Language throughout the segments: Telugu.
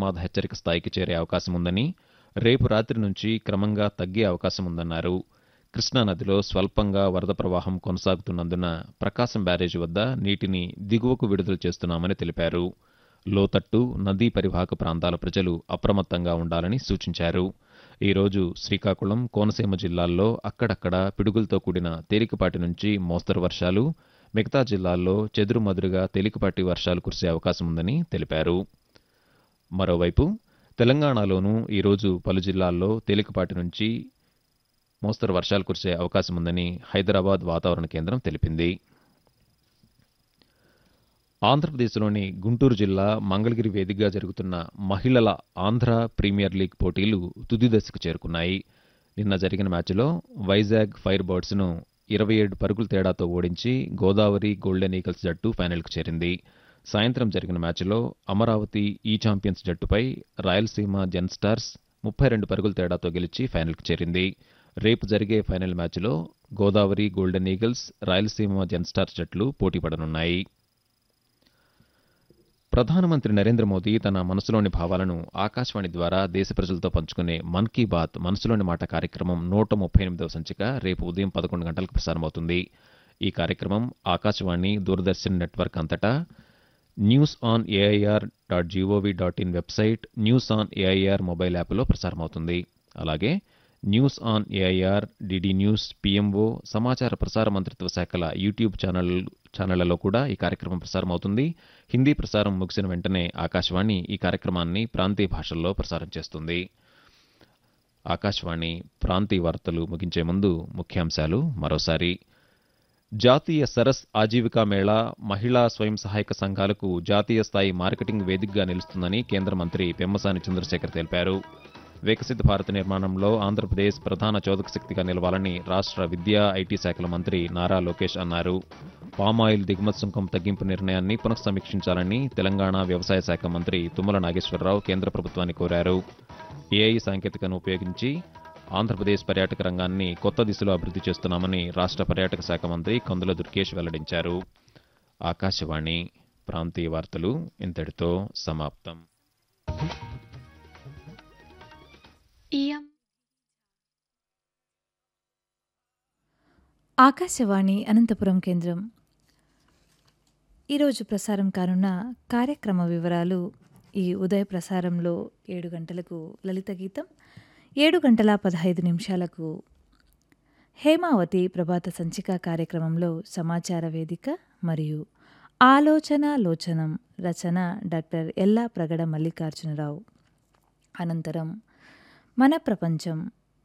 ప్రమాద హెచ్చరిక స్థాయికి చేరే అవకాశం ఉందని రేపు రాత్రి నుంచి క్రమంగా తగ్గే అవకాశం ఉందన్నారు కృష్ణానదిలో స్వల్పంగా వరద ప్రవాహం కొనసాగుతున్నందున ప్రకాశం బ్యారేజీ వద్ద నీటిని దిగువకు విడుదల చేస్తున్నామని తెలిపారు లోతట్టు నదీ పరివాహక ప్రాంతాల ప్రజలు అప్రమత్తంగా ఉండాలని సూచించారు ఈరోజు శ్రీకాకుళం కోనసీమ జిల్లాల్లో అక్కడక్కడ పిడుగులతో కూడిన తేలికపాటి నుంచి మోస్తరు వర్షాలు మిగతా జిల్లాల్లో చెదురుమదురుగా తేలికపాటి వర్షాలు కురిసే అవకాశం ఉందని తెలిపారు మరోవైపు తెలంగాణలోనూ ఈరోజు పలు జిల్లాల్లో తేలికపాటి నుంచి మోస్తరు వర్షాలు కురిసే అవకాశం ఉందని హైదరాబాద్ వాతావరణ కేంద్రం తెలిపింది ఆంధ్రప్రదేశ్లోని గుంటూరు జిల్లా మంగళగిరి వేదికగా జరుగుతున్న మహిళల ఆంధ్ర ప్రీమియర్ లీగ్ పోటీలు తుది దశకు చేరుకున్నాయి నిన్న జరిగిన మ్యాచ్లో వైజాగ్ ఫైర్ బర్డ్స్ను ఇరవై ఏడు పరుగుల తేడాతో ఓడించి గోదావరి గోల్డెన్ ఈగల్స్ జట్టు ఫైనల్కు చేరింది సాయంత్రం జరిగిన మ్యాచ్లో అమరావతి ఈ ఛాంపియన్స్ జట్టుపై రాయలసీమ జెన్ స్టార్స్ ముప్పై రెండు పరుగుల తేడాతో గెలిచి ఫైనల్కు చేరింది రేపు జరిగే ఫైనల్ మ్యాచ్లో Godavari Golden Eagles Rayalaseema Gen Stars జట్లు పోటీపడనున్నాయి ప్రధానమంత్రి నరేంద్ర మోదీ తన మనసులోని భావాలను ఆకాశవాణి ద్వారా దేశ ప్రజలతో పంచుకునే మన్ కీ బాత్ మనసులోని మాట కార్యక్రమం నూట ముప్పై ఎనిమిదవ సంచిక రేపు ఉదయం పదకొండు గంటలకు ప్రసారమవుతుంది ఈ కార్యక్రమం ఆకాశవాణి దూరదర్శన్ నెట్వర్క్ అంతటా news on AIR dot GOV dot in website news on AIR mobile యాప్లో ప్రసారమవుతుంది అలాగే news on AIR DD news PMO సమాచార ప్రసార మంత్రిత్వ శాఖల యూట్యూబ్ ఛానల్ ఛానళ్లలో కూడా ఈ కార్యక్రమం ప్రసారం అవుతుంది హిందీ ప్రసారం ముగిసిన వెంటనే ఆకాశవాణి ఈ కార్యక్రమాన్ని ప్రాంతీయ భాషల్లో ప్రసారం చేస్తుంది ఆకాశవాణి ప్రాంతీయ వార్తలు ముగించే ముందు ముఖ్యాంశాలు మరోసారి జాతీయ సరస్ ఆజీవికా మేళా మహిళా స్వయం సహాయక సంఘాలకు జాతీయ స్థాయి మార్కెటింగ్ వేదికగా నిలుస్తుందని కేంద్ర మంత్రి పెమ్మసాని చంద్రశేఖర్ తెలిపారు వికసిత భారత్ నిర్మాణంలో ఆంధ్రప్రదేశ్ ప్రధాన చోదక శక్తిగా నిలవాలని రాష్ట్ర విద్యా ఐటీ శాఖల మంత్రి నారా లోకేష్ అన్నారు పామాయిల్ దిగుమతి సుంకం తగ్గింపు నిర్ణయాన్ని పునఃసమీక్షించాలని తెలంగాణ వ్యవసాయ శాఖ మంత్రి తుమ్మల నాగేశ్వరరావు కేంద్ర ప్రభుత్వాన్ని కోరారు ఏఐ సాంకేతికను ఉపయోగించి ఆంధ్రప్రదేశ్ పర్యాటక రంగాన్ని కొత్త దిశలో అభివృద్ధి చేస్తున్నామని రాష్ట్ర పర్యాటక శాఖ మంత్రి కందుల దుర్గేష్ వెల్లడించారు ఆకాశవాణి ప్రాంతీయ వార్తలు ఇంతటితో సమాప్తం ఇయం ఆకాశవాణి అనంతపురం కేంద్రం ఈరోజు ప్రసారం కానున్న కార్యక్రమ వివరాలు ఈ ఉదయ ప్రసారంలో ఏడు గంటలకు లలిత గీతం ఏడు గంటల పదహైదు నిమిషాలకు హేమావతి ప్రభాత సంచిక కార్యక్రమంలో సమాచార వేదిక మరియు ఆలోచన లోచనం రచన డాక్టర్ ఎల్లా ప్రగడ మల్లికార్జునరావు అనంతరం మన ప్రపంచం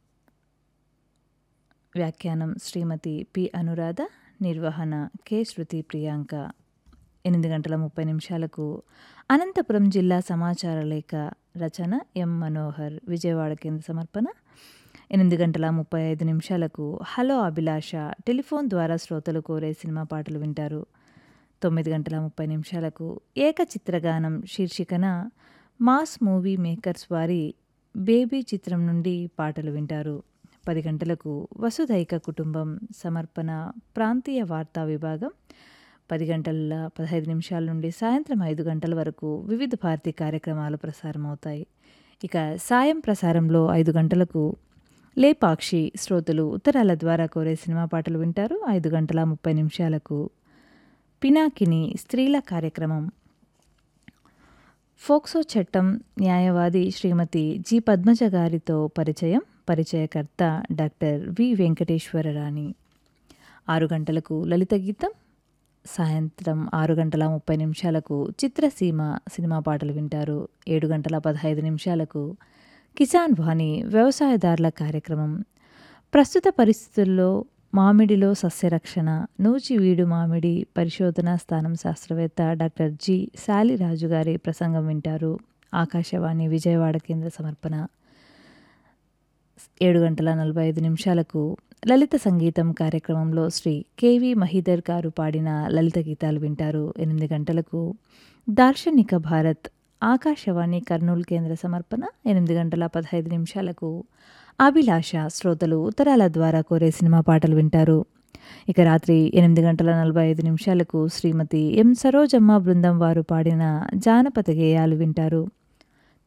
వ్యాఖ్యానం శ్రీమతి పి అనురాధ నిర్వహణ కె శృతి ప్రియాంక ఎనిమిది గంటల ముప్పై నిమిషాలకు అనంతపురం జిల్లా సమాచార లేఖ రచన ఎం మనోహర్ విజయవాడ కేంద్ర సమర్పణ ఎనిమిది గంటల ముప్పై ఐదు నిమిషాలకు హలో అభిలాష టెలిఫోన్ ద్వారా శ్రోతలు కోరే సినిమా పాటలు వింటారు తొమ్మిది గంటల ముప్పై నిమిషాలకు ఏకచిత్రగానం శీర్షికన మాస్ మూవీ మేకర్స్ వారి బేబీ చిత్రం నుండి పాటలు వింటారు పది గంటలకు వసుధైక కుటుంబం సమర్పణ ప్రాంతీయ వార్తా విభాగం పది గంటల పదహైదు నిమిషాల నుండి సాయంత్రం ఐదు గంటల వరకు వివిధ భారతి కార్యక్రమాలు ప్రసారమవుతాయి ఇక సాయం ప్రసారంలో ఐదు గంటలకు లేపాక్షి శ్రోతలు ఉత్తరాల ద్వారా కోరే సినిమా పాటలు వింటారు ఐదు గంటల ముప్పై నిమిషాలకు పినాకిని స్త్రీల కార్యక్రమం ఫోక్సో చట్టం న్యాయవాది శ్రీమతి జి పద్మజ గారితో పరిచయం పరిచయకర్త డాక్టర్ వి వెంకటేశ్వరరాణి ఆరు గంటలకు లలిత గీతం సాయంత్రం ఆరు గంటల ముప్పై నిమిషాలకు చిత్రసీమ సినిమా పాటలు వింటారు ఏడు గంటల పదహైదు నిమిషాలకు కిసాన్ వాణి వ్యవసాయదారుల కార్యక్రమం ప్రస్తుత పరిస్థితుల్లో మామిడిలో సస్యరక్షణ నూచివీడు మామిడి పరిశోధనా స్థానం శాస్త్రవేత్త డాక్టర్ జి శాలిరాజు గారి ప్రసంగం వింటారు ఆకాశవాణి విజయవాడ కేంద్ర సమర్పణ ఏడు గంటల నలభై ఐదు నిమిషాలకు లలిత సంగీతం కార్యక్రమంలో శ్రీ కేవి మహీధర్ గారు పాడిన లలిత గీతాలు వింటారు ఎనిమిది గంటలకు దార్శనిక భారత్ ఆకాశవాణి కర్నూలు కేంద్ర సమర్పణ ఎనిమిది గంటల పదహైదు నిమిషాలకు అభిలాష శ్రోతలు ఉత్తరాల ద్వారా కోరే సినిమా పాటలు వింటారు ఇక రాత్రి ఎనిమిది గంటల నలభై ఐదు నిమిషాలకు శ్రీమతి ఎం సరోజమ్మ బృందం వారు పాడిన జానపద గేయాలు వింటారు